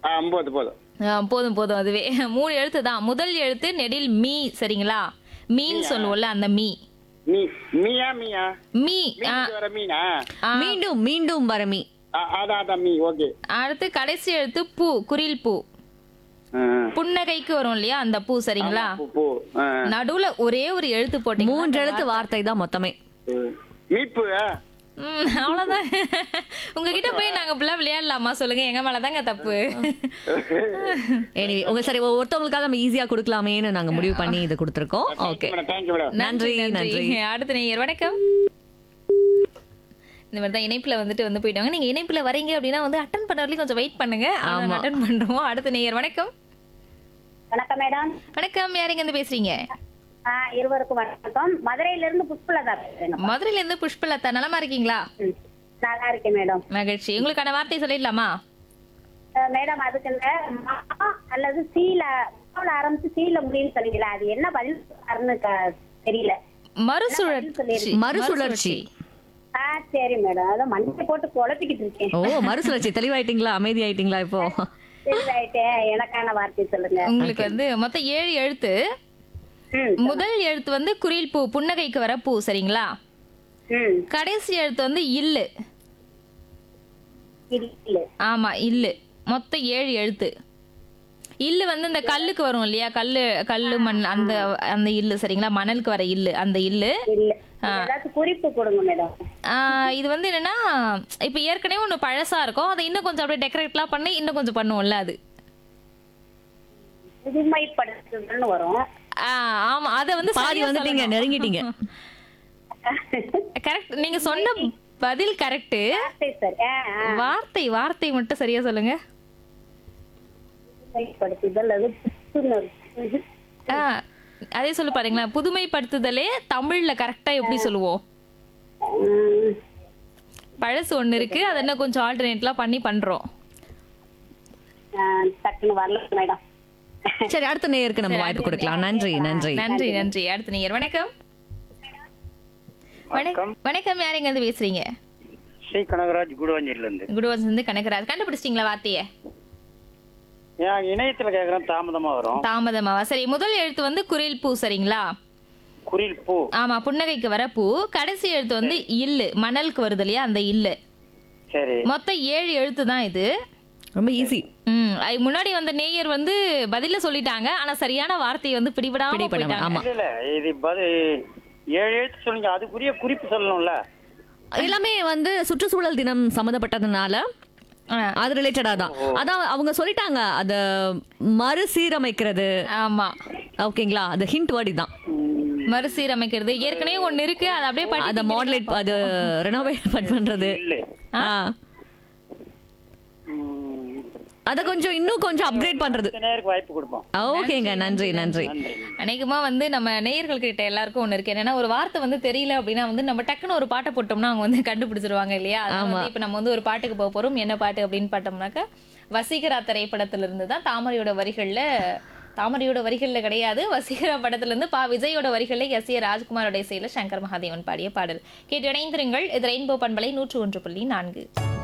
ஆ போதும் போதும் ஆ, போதும் போதும் அதுவே மூணு எழுத்து தான் முதல் எழுத்து நெடில் மீ சரிங்களா மீன் சொல்லுவோம்ல அந்த மீ மீ மீயா மீயா மீ ஆ, மீனுக்கு வர மீனா ஆ. மீண்டும் மீண்டும் வரமி ஆ, அதான் அதான் மீ ஓகே அடுத்து கடைசி எழுத்து பூ குரில் பூ புன்னகைக்கு வரும் இல்லையா அந்த பூ சரிங்களா பூ பூ ஆ. நடுவுல ஒரே ஒரு எழுத்து போட்டீங்க மூன்று எழுத்து வார்த்தை தான் மொத்தமே மீப்பு ஆ. ம், அவ்வளவுதான் உங்ககிட்ட போய் நாங்க இப்படிலாம் விளையாடலாமா சொல்லுங்க எங்க மேலதாங்க தப்பு எனிவே உங்க சரி ஒருத்தவங்களுக்காக நம்ம ஈஸியா கொடுக்கலாமேன்னு நாங்க முடிவு பண்ணி இது கொடுத்துருக்கோம் ஓகே மேடம் தேங்க்யூ மேடம் நன்றி நன்றி அடுத்த நேயர் வணக்கம் இந்த மாதிரி தான் இணைப்புல வந்துட்டு வந்து போயிட்டாங்க நீங்க இணைப்புல வரீங்க அப்படின்னா வந்து அட்டன் பண்ண வரைக்கும் கொஞ்சம் வெயிட் பண்ணுங்க ஆமா. அட்டன் பண்றோம் அடுத்த நேயர் வணக்கம் வணக்கம் மேடம் வணக்கம் யாருங்க இருந்து பேசுறீங்க ஆ, இருவருக்கும் வணக்கம் மதுரையில இருந்து புஷ்பலதா பேசுறேன் மதுரையில இருந்து புஷ்பலதா நலமா இருக்கீங்களா ம், நல்லா இருக்கேன் மேடம் மகிழ்ச்சி உங்களுக்கான வார்த்தை சொல்லிடலாமா அஹ், மேடம் அதுக்கு இந்த மா அல்லது சீல மாவுல ஆரம்பிச்சு சீல முடியும்னு சொன்னீங்களா அது என்ன பதில் சொல்றாருன்னு க- தெரியல மறுசுழற்சி மறுசுழற்சி ஆ சரி மேடம் அதான் மஞ்சள் போட்டு குழப்பிக்கிட்டு இருக்கேன் ஓ மறுசுழற்சி தெளிவாயிட்டீங்களா அமைதி ஆயிட்டீங்களா இப்போ தெளிவாயிட்டேன் எனக்கான வார்த்தை சொல்லுங்க உங்களுக்கு வந்து மொத்தம் ஏழு எழுத்து ம் முதல் எழுத்து வந்து குரில் பூ புன்னகைக்கு வர பூ சரிங்களா ம் கடைசி எழுத்து வந்து இல்லு இல்ல ஆமா இல்லு மொத்தம் ஏழு எழுத்து இல்லு வந்து இந்த கல்லுக்கு வரும் இல்லையா கல்லு கல்லு மண் அந்த அந்த இல்லு சரிங்களா மணலுக்கு வர இல்லு அந்த இல்லு இல்ல ஏதாச்சும் குறிப்பு கொடுங்க மேடம் ஆஹ் இது வந்து என்னன்னா இப்ப ஏற்கனவே ஒண்ணு பழசா இருக்கும் அதை இன்னும் கொஞ்சம் அப்படியே டெக்கரேட்லாம் பண்ணி இன்னும் கொஞ்சம் பண்ணுவோம்ல அது புதுமைப்படுத்துதல்னு வரும் ஆஹ் ஆமா அதை வந்து பாதி சரியா வந்துட்டீங்க சொல்லணும். நெருங்கிட்டீங்க கரெக்ட் நீங்க சொன்ன பதில் கரெக்ட் வார்த்தை சரி ஆ, ஆ. வார்த்தை வார்த்தை மட்டும் சரியா சொல்லுங்க புதுமைப்படுத்துதல் அது புத்துணர்வு. ஆ, அதே சொல்லு பாருங்களேன் புதுமைப்படுத்துதலே தமிழ்ல கரெக்டா எப்படி சொல்லுவோம் ம், பழசு ஒண்ணு இருக்கு அதை இன்னும் கொஞ்சம் ஆல்டர்னேட்லாம் பண்ணி பண்றோம் ஆ, டக்குன்னு வரல மேடம் சரி அடுத்த நேயருக்கு நம்ம வாய்ப்பு கொடுக்கலாம் நன்றி நன்றி நன்றி நன்றி அடுத்த நீங்க வணக்கம் வணக்கம் வணக்கம் யார் எங்க இருந்து பேசுறீங்க ஸ்ரீ கனகராஜ் குடுவாஞ்சேரில இருந்து குடுவாஸ் இருந்து கணக்கராஜ் கண்டுபிடிச்சிட்டீங்களா வார்த்தைய ஏன் இணையத்துல கேக்குறேன் தாமதமா வரும் தாமதமாவா சரி முதல் எழுத்து வந்து குரில் பூ சரிங்களா குரில் பூ ஆமா புன்னகைக்கு வர பூ கடைசி எழுத்து வந்து இல்லு மணலுக்கு வருது இல்லையா அந்த இல்லு சரி மொத்தம் ஏழு எழுத்து தான் இது ரொம்ப ஈஸி ம் அது முன்னாடி வந்த நேயர் வந்து பதில சொல்லிட்டாங்க ஆனா சரியான வார்த்தையை வந்து பிடிபடாம பிடிபடாம, போயிட்டாங்க ஆமா. இல்ல இல்ல இது பது ஏழு எழுத்து சொல்லுங்க அதுக்குரிய குறிப்பு சொல்லணும்ல எல்லாமே வந்து சுற்றுச்சூழல் தினம் சம்மந்தப்பட்டதுனால ஆ, அது ரிலேட்டடா தான் அதான் அவங்க சொல்லிட்டாங்க அத மறுசீரமைக்கிறது ஆமா ஓகேங்களா அது ஹிண்ட் வேர்டு தான் மறுசீரமைக்கிறது ஏற்கனவே ஒண்ணு இருக்கு அது அப்படியே பண்ணி அத மாடலேட் அது ரெனோவேட் பண்றது இல்ல ஆ அத கொஞ்சம் இன்னும் கொஞ்சம் அப்கிரேட் பண்றது நேருக்கு வாய்ப்பு கொடுப்போம் ஓகேங்க நன்றி நன்றி அநேகமா வந்து நம்ம நேயர்கள் கிட்ட எல்லாருக்கும் ஒண்ணு இருக்கு என்னன்னா ஒரு வார்த்தை வந்து தெரியல அப்படின்னா வந்து நம்ம டக்குன்னு ஒரு பாட்டை போட்டோம்னா அவங்க வந்து கண்டுபிடிச்சிருவாங்க இல்லையா அதனால வந்து இப்ப நம்ம வந்து ஒரு பாட்டுக்கு போக போறோம் என்ன பாட்டு அப்படின்னு பார்த்தோம்னாக்க வசீகரா திரைப்படத்துல இருந்து தான் தாமரையோட வரிகள்ல தாமரையோட வரிகள்ல கிடையாது வசீகரா படத்துல இருந்து பா விஜயோட வரிகள்ல எஸ் ஏ ராஜ்குமாரோட இசையில சங்கர் மகாதேவன் பாடிய பாடல் கேட்டு இணைந்திருங்கள் இது ரெயின்போ பண்பலை நூற்று ஒன்று புள்ளி நான்கு